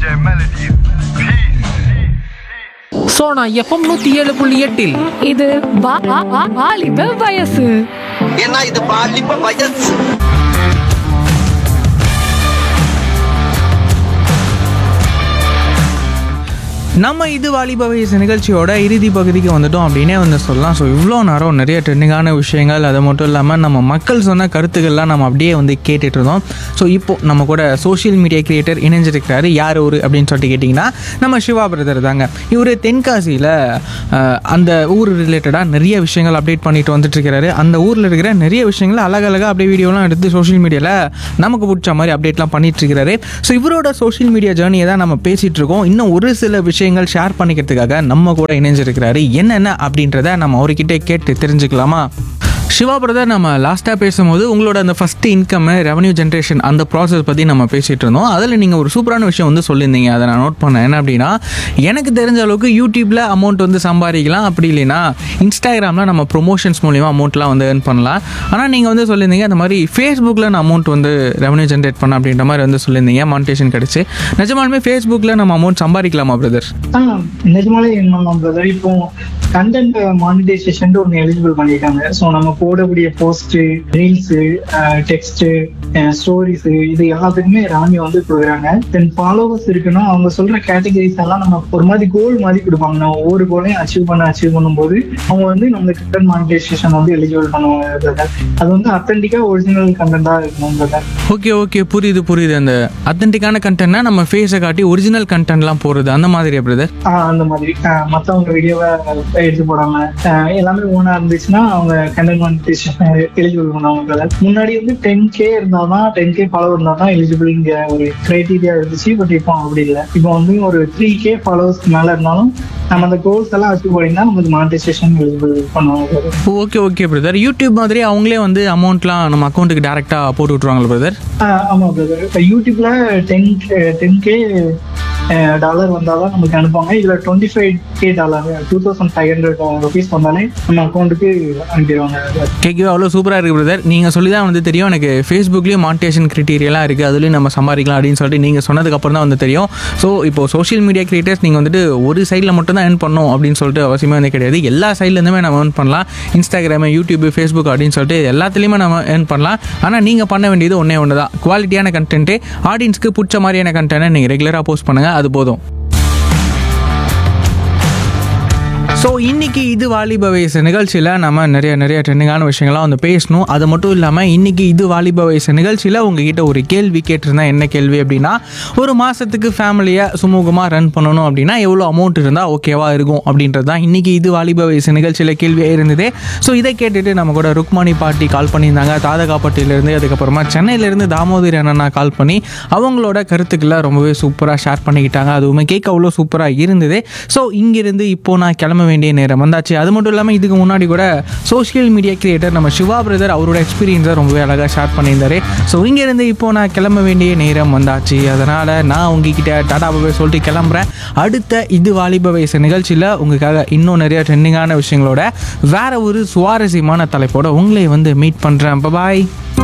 DJ Melody. Peace. Sona FM நூத்தி ஏழு புள்ளி எட்டில் இது வா- வா- வா- வாலிப வயசு ஏன்னா இது பாலிப்ப வயசு நம்ம இது வாலிப வயசு நிகழ்ச்சியோட இறுதி பகுதிக்கு வந்துட்டோம் அப்படின்னே வந்து சொல்லலாம் ஸோ இவ்வளோ நேரம் நிறைய ட்ரெண்டிங்கான விஷயங்கள் அது மட்டும் இல்லாமல் நம்ம மக்கள் சொன்ன கருத்துக்கள்லாம் நம்ம அப்படியே வந்து கேட்டுட்டு இருந்தோம் ஸோ இப்போ நம்ம கூட சோஷியல் மீடியா கிரியேட்டர் இணைஞ்சிருக்கிறாரு யார் ஊர் அப்படின்னு சொல்லிட்டு கேட்டிங்கன்னா நம்ம சிவா பிரதர் தாங்க இவர் தென்காசியில் அந்த ஊர் ரிலேட்டடாக நிறைய விஷயங்கள் அப்டேட் பண்ணிட்டு வந்துட்டு இருக்கிறாரு அந்த ஊரில் இருக்கிற நிறைய விஷயங்களை அழகழகாக அப்படியே வீடியோலாம் எடுத்து சோஷியல் மீடியாவில் நமக்கு பிடிச்ச மாதிரி அப்டேட்லாம் பண்ணிட்டு இருக்கிறாரு ஸோ இவரோட சோஷியல் மீடியா ஜேர்னியை தான் நம்ம பேசிட்டு இருக்கோம் இன்னும் ஒரு சில விஷயங்கள் ஷேர் பண்ணிக்கிறதுக்காக நம்ம கூட இணைஞ்சிருக்கிறாரு என்னென்ன அப்படின்றத நம்ம அவர்கிட்ட கேட்டு தெரிஞ்சுக்கலாமா சிவா பிரதர் நம்ம லாஸ்ட்டாக பேசும்போது உங்களோட அந்த ஃபஸ்ட்டு இன்கம் ரெவன்யூ ஜென்ரேஷன் அந்த ப்ராசஸ் பற்றி நம்ம பேசிகிட்டு இருந்தோம் அதில் நீங்கள் ஒரு சூப்பரான விஷயம் வந்து சொல்லியிருந்தீங்க அதை நான் நோட் பண்ணேன் என்ன அப்படின்னா எனக்கு தெரிஞ்ச அளவுக்கு யூடியூப்பில் அமௌண்ட் வந்து சம்பாதிக்கலாம் அப்படி இல்லைன்னா இன்ஸ்டாகிராமில் நம்ம ப்ரொமோஷன்ஸ் மூலிமா அமௌண்ட்லாம் வந்து earn பண்ணலாம் ஆனால் நீங்கள் வந்து சொல்லியிருந்தீங்க அந்த மாதிரி ஃபேஸ்புக்கில் நான் அமௌண்ட் வந்து ரெவன்யூ ஜென்ரேட் பண்ண அப்படின்ற மாதிரி வந்து சொல்லியிருந்தீங்க மானிட்டேஷன் கிடச்சி நிஜமாலுமே ஃபேஸ்புக்கில் நம்ம அமௌண்ட் சம்பாதிக்கலாமா பிரதர் ஆ நிஜமாலே என்ன பிரதர் இப்போ கண்டென்ட் மானிட்டைசேஷன் ஒன்று எலிஜிபிள் பண்ணியிருக்காங்க ஸோ நம்ம போடக்கூடிய போஸ்ட் ரீல்ஸ் டெக்ஸ்ட் ஸ்டோரிஸ் இது எல்லாத்துக்குமே ராமி வந்து கொடுக்குறாங்க தென் ஃபாலோவர்ஸ் இருக்குன்னா அவங்க சொல்ற கேட்டகரிஸ் எல்லாம் நம்ம ஒரு மாதிரி கோல் மாதிரி கொடுப்பாங்க நம்ம ஒவ்வொரு கோலையும் அச்சீவ் பண்ண அச்சீவ் பண்ணும்போது அவங்க வந்து நம்மளுக்கு கண்டென்ட் மானிட்டைசேஷன் வந்து எலிஜிபிள் பண்ணுவாங்க brother. அது வந்து அத்தன்டிக்கா ஒரிஜினல் கண்டென்ட்டா இருக்கணும் பிரதர் ஓகே ஓகே புரியுது புரியுது அந்த அத்தன்டிக்கான கண்டென்ட்னா நம்ம ஃபேஸை காட்டி ஒரிஜினல் கண்டென்ட்லாம் போடுறது அந்த மாதிரியா பிரதர் ஆஹ் அந்த மாதிரி ஆஹ் மத்தவங்க வீடியோவை எடுத்து போடாம ஆஹ் எல்லாமே ஓனா இருந்துச்சுன்னா அவங்க கண்டென்ட் மானிட்டேஷன் எலிஜிபிள் பண்ணுவாங்க brother. முன்னாடி வந்து டென் கே இருந்தாதான் டென் கே ஃபாலோவர் இருந்தா தான் எலிஜிபிள்ங்கிற ஒரு கிரைட்டீரியா இருந்துச்சு பட் இப்போ அப்படி இல்லை இப்போ வந்து ஒரு த்ரீ கே ஃபாலோவர்ஸ்க்கு மேல இருந்தாலும் நம்ம அந்த கோல்ஸ் எல்லாம் அச்சீவ் பண்ணினா நமக்கு மானிட்டைசேஷன் எலிஜிபிள் பண்ணுவாங்க brother. Okay okay brother YouTube மாதிரி அவங்களே வந்து அமௌண்ட்லாம் நம்ம அக்கௌண்ட்டுக்கு டேரெக்டாக போட்டு விட்ருவாங்களா பிரதர் ஆஹ் ஆமா பிரதர் இப்போ யூடியூப்ல டென் டென் கே டாலர் வந்தாதான் நமக்கு அனுப்புவாங்க இதுல twenty five K dollar two thousand five hundred rupees வந்தாலே நம்ம அக்கௌண்ட்டுக்கு அனுப்பிடுவாங்க கேட்கவே அவ்வளோ சூப்பராக இருக்குது பிரதர் நீங்கள் சொல்லி தான் வந்து தெரியும் எனக்கு ஃபேஸ்புக்லேயும் மானிட்டேஷன் க்ரிட்டீரியெல்லாம் இருக்குது அதுலேயும் நம்ம சம்பாதிக்கலாம் அப்படின்னு சொல்லிட்டு நீங்கள் சொன்னதுக்கப்புறம் தான் வந்து தெரியும் ஸோ இப்போ சோஷியல் மீடியா கிரியேட்டர்ஸ் நீங்கள் வந்துட்டு ஒரு சைடில் மட்டும் தான் earn பண்ணணும் அப்படின்னு சொல்லிட்டு அவசியமே வந்து கிடையாது எல்லா சைட்லேருந்துமே நம்ம earn பண்ணலாம் இன்ஸ்டாகிராமு யூடியூப் ஃபேஸ்புக் அப்படின்னு சொல்லிட்டு எல்லாத்துலேயுமே நம்ம earn பண்ணலாம் ஆனால் நீங்கள் பண்ண வேண்டியது ஒன்றே ஒன்று தான் குவாலிட்டியான கண்டென்ட்டு ஆடியன்ஸ்க்கு பிடிச்ச மாதிரியான கண்டென்ட்டை நீங்கள் ரெகுலராக போஸ்ட் பண்ணுங்கள் அது போதும் ஸோ இன்னைக்கு இது வாலிப வயசு நிகழ்ச்சியில் நம்ம நிறைய நிறைய ட்ரெண்டிங்கான விஷயங்கள்லாம் வந்து பேசணும் அது மட்டும் இல்லாமல் இன்னைக்கு இது வாலிப வயசு நிகழ்ச்சியில் உங்ககிட்ட ஒரு கேள்வி கேட்டிருந்தேன் என்ன கேள்வி அப்படின்னா ஒரு மாதத்துக்கு ஃபேமிலியை சுமூகமாக ரன் பண்ணணும் அப்படின்னா எவ்வளோ அமௌண்ட் இருந்தால் ஓகேவா இருக்கும் அப்படின்றது தான் இன்னைக்கு இது வாலிப வயசு நிகழ்ச்சியில் கேள்வியாக இருந்தது ஸோ இதை கேட்டுட்டு நம்ம கூட ருக்மணி பாட்டி கால் பண்ணியிருந்தாங்க தாதகாப்பட்டியிலேருந்து அதுக்கப்புறமா சென்னையிலேருந்து தாமோதரி அண்ணா கால் பண்ணி அவங்களோட கருத்துக்களை ரொம்பவே சூப்பராக ஷேர் பண்ணிக்கிட்டாங்க அதுவுமே கேட்க அவ்வளோ சூப்பராக இருந்தது ஸோ இங்கிருந்து இப்போ நான் கிளம்ப வேண்டிய நேரம் வந்தாச்சு அது மட்டும் இல்லாமல் இதுக்கு முன்னாடி கூட சோஷியல் மீடியா கிரியேட்டர் நம்ம சிவா பிரதர் அவரோட எக்ஸ்பீரியன்ஸை ரொம்பவே அழகாக ஷேர் பண்ணியிருந்தாரு ஸோ இங்கேருந்து இப்போ நான் கிளம்ப வேண்டிய நேரம் வந்தாச்சு அதனால் நான் உங்ககிட்ட டாடா பாய் சொல்லிட்டு கிளம்புறேன் அடுத்த இது வாலிப வயசு நிகழ்ச்சியில் உங்களுக்காக இன்னும் நிறைய ட்ரெண்டிங்கான விஷயங்களோட வேற ஒரு சுவாரஸ்யமான தலைப்போட உங்களை வந்து மீட் பண்ணுறேன் பாய்